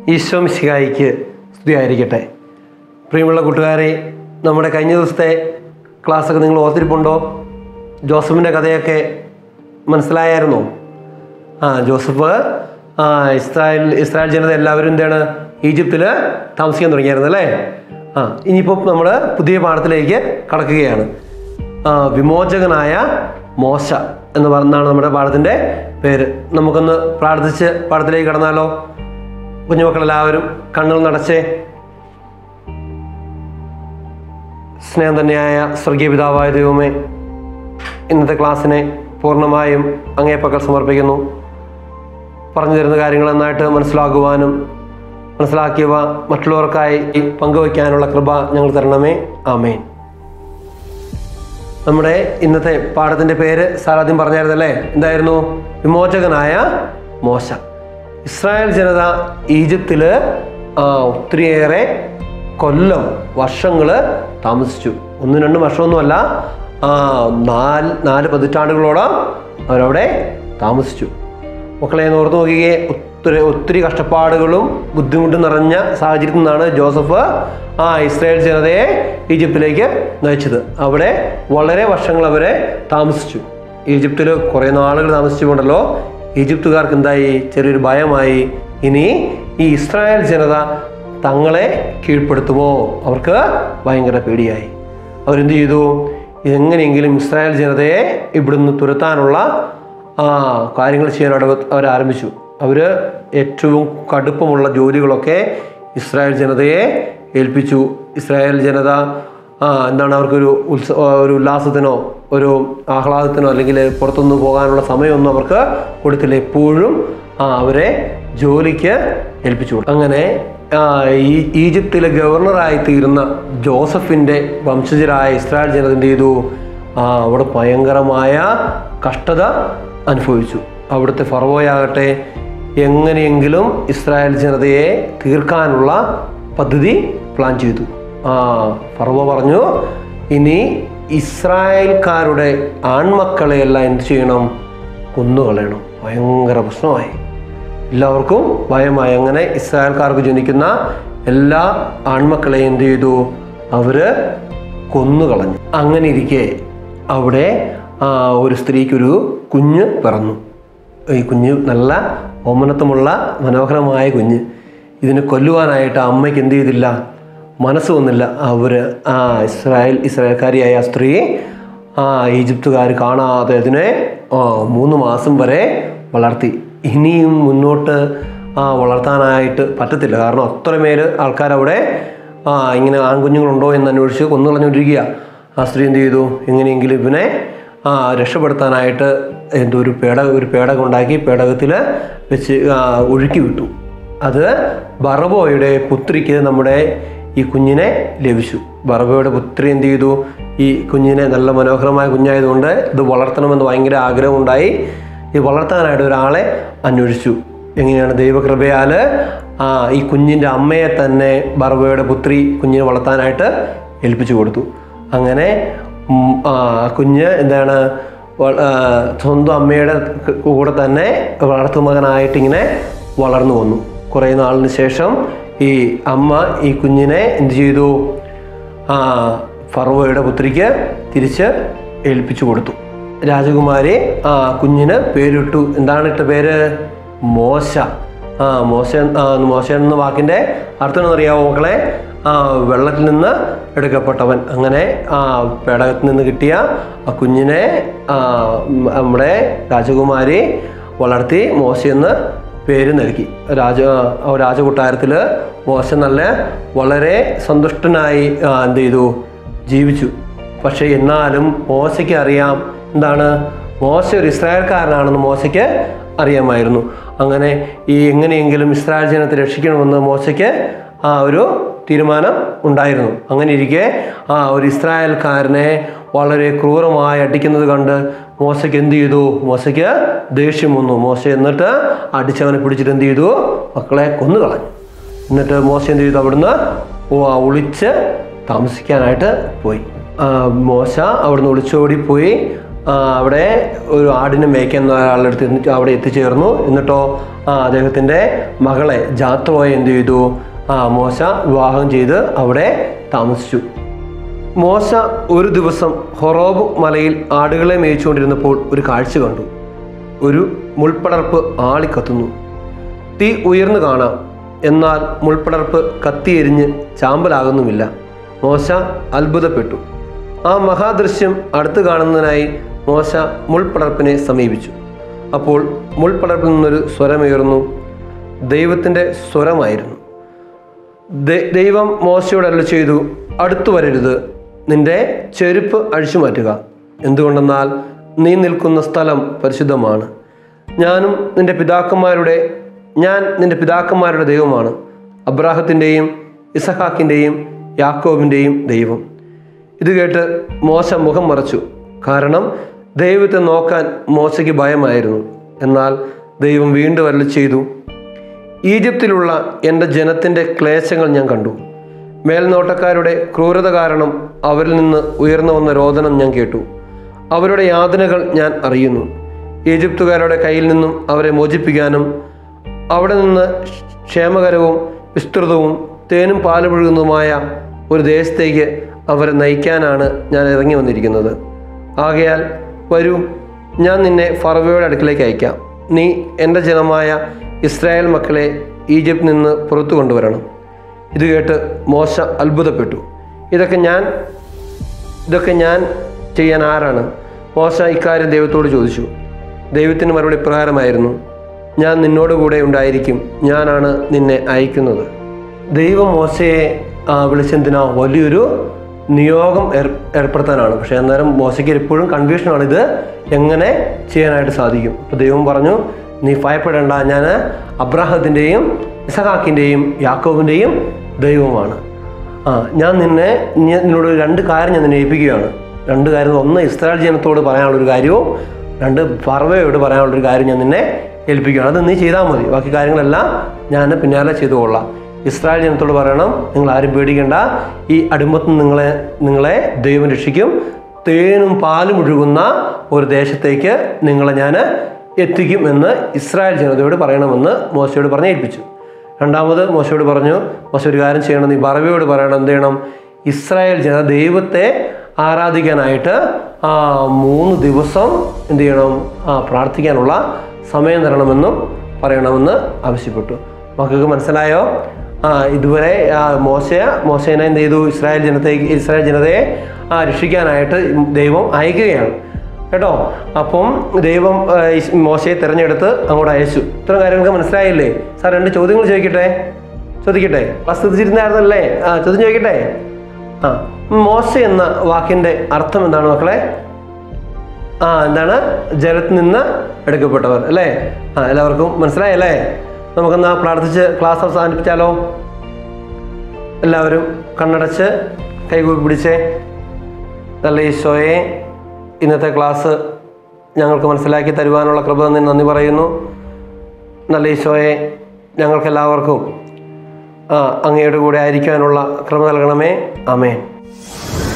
ഈശോ മിശിഹായിക്ക് സ്തുതിയായിരിക്കട്ടെ പ്രിയമുള്ള കൂട്ടുകാരെ നമ്മുടെ കഴിഞ്ഞ ദിവസത്തെ ക്ലാസ്സൊക്കെ നിങ്ങൾ ഓർത്തിരിപ്പുണ്ടോ ജോസഫിൻ്റെ കഥയൊക്കെ മനസ്സിലായായിരുന്നോ ആ ജോസഫ് ആ ഇസ്രായേൽ ഇസ്രായേൽ ജനത എല്ലാവരും എന്താണ് ഈജിപ്തിൽ താമസിക്കാൻ തുടങ്ങിയായിരുന്നു അല്ലേ ആ ഇനിയിപ്പോൾ നമ്മൾ പുതിയ പാഠത്തിലേക്ക് കടക്കുകയാണ് ആ, വിമോചകനായ മോശ എന്ന് പറഞ്ഞാണ് നമ്മുടെ പാഠത്തിൻ്റെ പേര് നമുക്കൊന്ന് പ്രാർത്ഥിച്ച് പാഠത്തിലേക്ക് കടന്നാലോ കുഞ്ഞുമക്കളെല്ലാവരും കണ്ണുകൾ നടച്ചേ സ്നേഹം തന്നെയായ സ്വർഗീയ പിതാവായ ദൈവമേ ഇന്നത്തെ ക്ലാസ്സിനെ പൂർണ്ണമായും അങ്ങേപ്പക്കൽ സമർപ്പിക്കുന്നു പറഞ്ഞു തരുന്ന കാര്യങ്ങൾ നന്നായിട്ട് മനസ്സിലാക്കുവാനും മനസ്സിലാക്കിയവ മറ്റുള്ളവർക്കായി പങ്കുവയ്ക്കാനുള്ള കൃപ ഞങ്ങൾ തരണമേ ആമേൻ നമ്മുടെ ഇന്നത്തെ പാഠത്തിന്റെ പേര് സാർ ആദ്യം പറഞ്ഞായിരുന്നല്ലേ എന്തായിരുന്നു വിമോചകനായ മോശ ഇസ്രായേൽ ജനത ഈജിപ്തില് ആ, ഒത്തിരിയേറെ കൊല്ലം വർഷങ്ങൾ താമസിച്ചു ഒന്നും രണ്ടും വർഷമൊന്നുമല്ല ആ, നാല് നാല് പതിറ്റാണ്ടുകളോളം അവരവിടെ താമസിച്ചു മക്കളെ ഒന്ന് ഓർത്ത് നോക്കിയേ ഒത്തിരി ഒത്തിരി കഷ്ടപ്പാടുകളും ബുദ്ധിമുട്ടും നിറഞ്ഞ സാഹചര്യത്തിൽ നിന്നാണ് ജോസഫ് ആ ഇസ്രായേൽ ജനതയെ ഈജിപ്തിലേക്ക് നയിച്ചത് അവിടെ വളരെ വർഷങ്ങൾ അവരെ താമസിച്ചു ഈജിപ്തിൽ കുറേ നാളുകൾ താമസിച്ചുകൊണ്ടല്ലോ ഈജിപ്തുകാർക്ക് എന്തായി ചെറിയൊരു ഭയമായി ഇനി ഈ ഇസ്രായേൽ ജനത തങ്ങളെ കീഴ്പ്പെടുത്തുമോ അവർക്ക് ഭയങ്കര പേടിയായി അവരെന്ത് ചെയ്തു എങ്ങനെയെങ്കിലും ഇസ്രായേൽ ജനതയെ ഇവിടുന്ന് തുരത്താനുള്ള ആ കാര്യങ്ങൾ ചെയ്യാൻ അവിടെ അവർ ആരംഭിച്ചു അവർ ഏറ്റവും കടുപ്പമുള്ള ജോലികളൊക്കെ ഇസ്രായേൽ ജനതയെ ഏൽപ്പിച്ചു ഇസ്രായേൽ ജനത ആ, എന്താണ് അവർക്കൊരു ഉത്സ ഒരു ഉല്ലാസത്തിനോ ഒരു ആഹ്ലാദത്തിനോ അല്ലെങ്കിൽ പുറത്തുനിന്ന് പോകാനുള്ള സമയമൊന്നും അവർക്ക് കൊടുത്തില്ല എപ്പോഴും ആ, അവരെ ജോലിക്ക് ഏൽപ്പിച്ചു കൊടുത്തു. അങ്ങനെ ആ, ഈ ഈജിപ്തിലെ ഗവർണറായി തീർന്ന ജോസഫിൻ്റെ വംശജരായ ഇസ്രായേൽ ജനത എന്ത് ചെയ്തു ആ, അവിടെ ഭയങ്കരമായ കഷ്ടത അനുഭവിച്ചു അവിടുത്തെ ഫറവോയാകട്ടെ എങ്ങനെയെങ്കിലും ഇസ്രായേൽ ജനതയെ തീർക്കാനുള്ള പദ്ധതി പ്ലാൻ ചെയ്തു ആ ഫറവോ പറഞ്ഞു ഇനി ഇസ്രായേൽക്കാരുടെ ആൺമക്കളെയെല്ലാം എന്ത് ചെയ്യണം കൊന്നുകളയണം ഭയങ്കര പ്രശ്നമായി എല്ലാവർക്കും ഭയമായി അങ്ങനെ ഇസ്രായേൽക്കാർക്ക് ജനിക്കുന്ന എല്ലാ ആൺമക്കളെയും എന്ത് ചെയ്തു അവര് കൊന്നുകളഞ്ഞു അങ്ങനെ ഇരിക്കെ അവിടെ ആ, ഒരു സ്ത്രീക്കൊരു കുഞ്ഞ് പിറന്നു ഈ കുഞ്ഞ് നല്ല ഓമനത്വമുള്ള മനോഹരമായ കുഞ്ഞ് ഇതിനെ കൊല്ലുവാനായിട്ട് ആ അമ്മയ്ക്ക് എന്ത് ചെയ്തില്ല മനസ്സ് വന്നില്ല അവർ ആ ഇസ്രായേൽ ഇസ്രായേൽക്കാരിയായ ആ സ്ത്രീ ആ ഈജിപ്തുകാർ കാണാതെ അതിനെ ആ, മൂന്ന് മാസം വരെ വളർത്തി ഇനിയും മുന്നോട്ട് ആ വളർത്താനായിട്ട് പറ്റത്തില്ല കാരണം അത്രമേൽ ആൾക്കാരവിടെ ആ ഇങ്ങനെ ആൺകുഞ്ഞുങ്ങളുണ്ടോ എന്ന് അന്വേഷിച്ച് കൊന്നുകളഞ്ഞുകൊണ്ടിരിക്കുക ആ സ്ത്രീ എന്ത് ചെയ്തു എങ്ങനെയെങ്കിലും ഇവനെ ആ രക്ഷപ്പെടുത്താനായിട്ട് എന്തോ ഒരു പേട ഒരു പേടകം ഉണ്ടാക്കി പേടകത്തിൽ വെച്ച് ആ, ഒഴുക്കി വിട്ടു അത് ബറബോയുടെ പുത്രിക്ക് നമ്മുടെ ഈ കുഞ്ഞിനെ ലഭിച്ചു ബറബോയുടെ പുത്രി എന്ത് ചെയ്തു ഈ കുഞ്ഞിനെ നല്ല മനോഹരമായ കുഞ്ഞായതുകൊണ്ട് ഇത് വളർത്തണമെന്ന് ഭയങ്കര ആഗ്രഹമുണ്ടായി ഇത് വളർത്താനായിട്ട് ഒരാളെ അന്വേഷിച്ചു എങ്ങനെയാണ് ദൈവകൃപയാൽ ആ ഈ കുഞ്ഞിൻ്റെ അമ്മയെ തന്നെ ബർബയുടെ പുത്രി കുഞ്ഞിനെ വളർത്താനായിട്ട് ഏൽപ്പിച്ചു കൊടുത്തു അങ്ങനെ ഉം, ആ കുഞ്ഞ് എന്താണ് വ- ആ, സ്വന്തം അമ്മയുടെ ക- കൂടെ തന്നെ വളർത്തുമകനായിട്ട് ഇങ്ങനെ വളർന്നു വന്നു കുറേ നാളിന് ശേഷം ഈ അമ്മ ഈ കുഞ്ഞിനെ എന്ത് ചെയ്തു ആ ഫറവോയുടെ പുത്രിക്ക് തിരിച്ച് ഏൽപ്പിച്ചു കൊടുത്തു രാജകുമാരി ആ കുഞ്ഞിന് പേരിട്ടു എന്താണ് ഇട്ട പേര് മോശ ആ മോശ ആ, മോശ എന്ന വാക്കിൻ്റെ അർത്ഥം എന്നറിയാവോ മക്കളെ ആ വെള്ളത്തിൽ നിന്ന് എടുക്കപ്പെട്ടവൻ അങ്ങനെ ആ പേടകത്തിൽ നിന്ന് കിട്ടിയ ആ കുഞ്ഞിനെ ആ, ഉം, നമ്മുടെ രാജകുമാരി വളർത്തി മോശയെന്ന് പേര് നൽകി രാജ ആ രാജകൊട്ടാരത്തിൽ മോശ നല്ല വളരെ സന്തുഷ്ടനായി ആ, എന്ത് ചെയ്തു ജീവിച്ചു പക്ഷേ എന്നാലും മോശയ്ക്ക് അറിയാം എന്താണ് മോശ ഒരു ഇസ്രായേൽക്കാരനാണെന്ന് മോശയ്ക്ക് അറിയാമായിരുന്നു അങ്ങനെ ഈ എങ്ങനെയെങ്കിലും ഇസ്രായേൽ ജനത്തെ രക്ഷിക്കണമെന്ന് മോശയ്ക്ക് ആ ഒരു തീരുമാനം ഉണ്ടായിരുന്നു അങ്ങനെ ഇരിക്കെ ആ ഒരു ഇസ്രായേൽക്കാരനെ വളരെ ക്രൂരമായി അടിക്കുന്നത് കണ്ട് മോശയ്ക്ക് എന്ത് ചെയ്തു മോശയ്ക്ക് ദേഷ്യം വന്നു മോശ എന്നിട്ട് അടിച്ചവനെ പിടിച്ചിട്ട് എന്ത് ചെയ്തു മക്കളെ കൊന്നു കളഞ്ഞു എന്നിട്ട് മോശ എന്ത് ചെയ്തു അവിടുന്ന് ഒ- ഒളിച്ച് താമസിക്കാനായിട്ട് പോയി ആ, മോശ അവിടുന്ന് ഒളിച്ചോടി പോയി ആ, അവിടെ ഒരു ആടിനെ മേയ്ക്കുന്ന ഒരാളുടെ അടുത്ത് എന്നിട്ട് അവിടെ എത്തിച്ചേർന്നു എന്നിട്ടോ ആ അദ്ദേഹത്തിൻ്റെ മകളെ ജാത്രോയെ എന്ത് ചെയ്തു ആ മോശ വിവാഹം ചെയ്ത് അവിടെ താമസിച്ചു മോശ ഒരു ദിവസം ഹൊറോബ് മലയിൽ ആടുകളെ മേയിച്ചുകൊണ്ടിരുന്നപ്പോൾ ഒരു കാഴ്ച കണ്ടു ഒരു മുൾപ്പടർപ്പ് ആളിക്കത്തുന്നു തീ ഉയർന്നു കാണാം എന്നാൽ മുൾപ്പടർപ്പ് കത്തിയെരിഞ്ഞ് ചാമ്പലാകുന്നുമില്ല മോശ അത്ഭുതപ്പെട്ടു ആ മഹാദൃശ്യം അടുത്ത് കാണുന്നതിനായി മോശ മുൾപ്പടർപ്പിനെ സമീപിച്ചു അപ്പോൾ മുൾപ്പടർപ്പിൽ നിന്നൊരു സ്വരമുയർന്നു ദൈവത്തിൻ്റെ സ്വരമായിരുന്നു ദ- ദൈവം മോശയോട് അരുളി ചെയ്തു അടുത്തു വരരുത് നിന്റെ ചെരുപ്പ് അഴിച്ചു മാറ്റുക എന്തുകൊണ്ടെന്നാൽ നീ നിൽക്കുന്ന സ്ഥലം പരിശുദ്ധമാണ് ഞാനും നിന്റെ പിതാക്കന്മാരുടെ ഞാൻ നിന്റെ പിതാക്കന്മാരുടെ ദൈവമാണ് അബ്രാഹത്തിൻ്റെയും ഇസഹാക്കിൻ്റെയും യാക്കോബിൻ്റെയും ദൈവം ഇത് കേട്ട് മോശ മുഖം മറച്ചു കാരണം ദൈവത്തെ നോക്കാൻ മോശയ്ക്ക് ഭയമായിരുന്നു എന്നാൽ ദൈവം വീണ്ടും അരുളി ചെയ്തു ഈജിപ്തിലുള്ള എൻ്റെ ജനത്തിൻ്റെ ക്ലേശങ്ങൾ ഞാൻ കണ്ടു മേൽനോട്ടക്കാരുടെ ക്രൂരത കാരണം അവരിൽ നിന്ന് ഉയർന്നു വന്ന രോദനം ഞാൻ കേട്ടു അവരുടെ യാതനകൾ ഞാൻ അറിയുന്നു ഈജിപ്തുകാരുടെ കയ്യിൽ നിന്നും അവരെ മോചിപ്പിക്കാനും അവിടെ നിന്ന് ക്ഷേമകരവും വിസ്തൃതവും തേനും പാലുപൊഴുകുന്നതുമായ ഒരു ദേശത്തേക്ക് അവരെ നയിക്കാനാണ് ഞാൻ ഇറങ്ങി വന്നിരിക്കുന്നത് ആകയാൽ വരൂ ഞാൻ നിന്നെ ഫറവയുടെ അടുക്കിലേക്ക് അയക്കാം നീ എൻ്റെ ജനമായ ഇസ്രായേൽ മക്കളെ ഈജിപ്തിൽ നിന്ന് പുറത്തു കൊണ്ടുവരണം ഇത് കേട്ട് മോശ അത്ഭുതപ്പെട്ടു ഇതൊക്കെ ഞാൻ ഇതൊക്കെ ഞാൻ ചെയ്യാൻ ആരാണ് മോശ ഇക്കാര്യം ദൈവത്തോട് ചോദിച്ചു ദൈവത്തിന് മറുപടി പ്രകാരമായിരുന്നു ഞാൻ നിന്നോട് കൂടെ ഉണ്ടായിരിക്കും ഞാനാണ് നിന്നെ അയക്കുന്നത് ദൈവം മോശയെ ആ, വിളിച്ചെന്തിനാ വലിയൊരു നിയോഗം ഏർ ഏർപ്പെടുത്താനാണ് പക്ഷേ അന്നേരം മോശയ്ക്ക് എപ്പോഴും കൺഫ്യൂഷനാണ് ഇത് എങ്ങനെ ചെയ്യാനായിട്ട് സാധിക്കും അപ്പോൾ ദൈവം പറഞ്ഞു നീ ഭയപ്പെടേണ്ട ഞാൻ അബ്രാഹത്തിൻ്റെയും ഇസഹാക്കിൻ്റെയും യാക്കോബിൻ്റെയും ദൈവമാണ് ആ ഞാൻ നിന്നെ ഞാൻ നിന്നോട് രണ്ട് കാര്യം ഞാൻ നിന്നെ ഏൽപ്പിക്കുകയാണ് രണ്ട് കാര്യം ഒന്ന് ഇസ്രായേൽ ജനത്തോട് പറയാനുള്ളൊരു കാര്യവും രണ്ട് ഫർവയോട് പറയാനുള്ളൊരു കാര്യം ഞാൻ നിന്നെ ഏൽപ്പിക്കുകയാണ് അത് നീ ചെയ്താൽ മതി ബാക്കി കാര്യങ്ങളെല്ലാം ഞാൻ പിന്നാലെ ചെയ്തു കൊള്ളാം ഇസ്രായേൽ ജനത്തോട് പറയണം നിങ്ങൾ ആരും പേടിക്കേണ്ട ഈ അടിമത്ത് നിങ്ങളെ നിങ്ങളെ ദൈവം രക്ഷിക്കും തേനും പാലും ഒഴുകുന്ന ഒരു ദേശത്തേക്ക് നിങ്ങളെ ഞാൻ എത്തിക്കും എന്ന് ഇസ്രായേൽ ജനതയോട് പറയണമെന്ന് മോശയോട് പറഞ്ഞ് ഏൽപ്പിച്ചു രണ്ടാമത് മോശയോട് പറഞ്ഞു മോശ ഒരു കാര്യം ചെയ്യണം നീ ബറവയോട് പറയണം എന്ത് ചെയ്യണം ഇസ്രായേൽ ജന ദൈവത്തെ ആരാധിക്കാനായിട്ട് ആ മൂന്ന് ദിവസം എന്ത് ചെയ്യണം ആ പ്രാർത്ഥിക്കാനുള്ള സമയം തരണമെന്നും പറയണമെന്ന് ആവശ്യപ്പെട്ടു മക്കൾക്ക് മനസ്സിലായോ ആ ഇതുവരെ ആ മോശ മോശേനെ എന്ത് ചെയ്തു ഇസ്രായേൽ ജനത്തേക്ക് ഇസ്രായേൽ ജനതയെ ആ രക്ഷിക്കാനായിട്ട് ദൈവം അയക്കുകയാണ് കേട്ടോ അപ്പം ദൈവം ആ, ഇസ് മോശയെ തിരഞ്ഞെടുത്ത് അങ്ങോട്ട് അയച്ചു ഇത്തരം കാര്യങ്ങൾക്ക് മനസ്സിലായില്ലേ സാർ രണ്ട് ചോദ്യങ്ങൾ ചോദിക്കട്ടെ ചോദിക്കട്ടെ ക്ലാസ് ശ്രദ്ധിച്ചിരുന്നായിരുന്നല്ലേ ആ ചോദ്യം ചോദിക്കട്ടെ ആ മോശ എന്ന വാക്കിൻ്റെ അർത്ഥം എന്താണ് മക്കളെ ആ എന്താണ് ജലത്തിൽ നിന്ന് എടുക്കപ്പെട്ടവർ അല്ലേ ആ എല്ലാവർക്കും മനസ്സിലായല്ലേ നമുക്കെന്നാ പ്രാർത്ഥിച്ച് ക്ലാസ് അവസാനിപ്പിച്ചാലോ എല്ലാവരും കണ്ണടച്ച് കൈകൂപ്പി പിടിച്ചേ നല്ല ഈശോയെ ഇന്നത്തെ ക്ലാസ് ഞങ്ങൾക്ക് മനസ്സിലാക്കി തരുവാനുള്ള കൃപ തന്നെ നന്ദി പറയുന്നു നല്ല ഈശോയെ ഞങ്ങൾക്കെല്ലാവർക്കും ആ, അങ്ങയുടെ കൂടെ ആയിരിക്കാനുള്ള കൃപ നൽകണമേ ആമേൻ